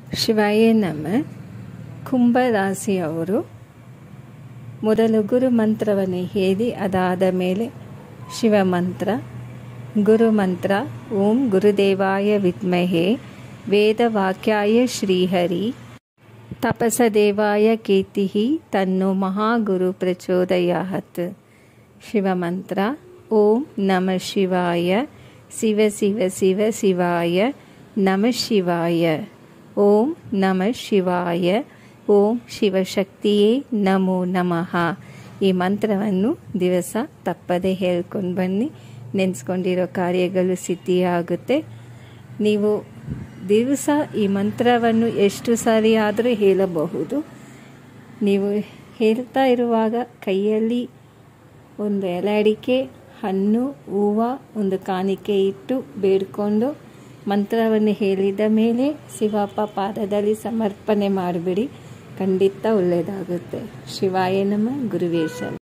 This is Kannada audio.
ಶಿವಾಯ ನಮ ಕುಂಭರಾಶಿಯವರು ಮೊದಲು ಗುರು ಮಂತ್ರವನ್ನು ಹೇಳಿ ಅದಾದ ಮೇಲೆ ಶಿವ ಮಂತ್ರ ಗುರು ಮಂತ್ರ ಓಂ ಗುರುದೇವಾಯ ವಿದ್ಮಹೆ ವೇದವಾಕ್ಯಾಯ ಶ್ರೀಹರಿ ತಪಸದೇವಾಯ ಕೀರ್ತಿ ತನ್ನು ಮಹಾಗುರು ಪ್ರಚೋದಯಾತ್ ಶಿವಮಂತ್ರ ಓಂ ನಮ ಶಿವಾಯ ಶಿವ ಶಿವ ಶಿವ ಶಿವಾಯ ನಮ ಶಿವಾಯ ಓಂ ನಮ ಶಿವಾಯ ಓಂ ಶಿವಶಕ್ತಿಯೇ ನಮೋ ನಮಃ ಈ ಮಂತ್ರವನ್ನು ದಿವಸ ತಪ್ಪದೆ ಹೇಳ್ಕೊಂಡು ಬನ್ನಿ ನೆನೆಸ್ಕೊಂಡಿರೋ ಕಾರ್ಯಗಳು ಸಿದ್ಧಿಯಾಗುತ್ತೆ ನೀವು ದಿವಸ ಈ ಮಂತ್ರವನ್ನು ಎಷ್ಟು ಸಾರಿ ಆದರೂ ಹೇಳಬಹುದು ನೀವು ಹೇಳ್ತಾ ಇರುವಾಗ ಕೈಯಲ್ಲಿ ಒಂದು ಎಲೆ ಅಡಿಕೆ ಹಣ್ಣು ಹೂವು ಒಂದು ಕಾಣಿಕೆ ಇಟ್ಟು ಬೇಡ್ಕೊಂಡು ಮಂತ್ರವನ್ನು ಹೇಳಿದ ಮೇಲೆ ಶಿವಪ್ಪ ಪಾದದಲ್ಲಿ ಸಮರ್ಪಣೆ ಮಾಡಿಬಿಡಿ ಖಂಡಿತ ಒಳ್ಳೆಯದಾಗುತ್ತೆ ಶಿವಾಯ ನಮ ಗುರುವೇಶ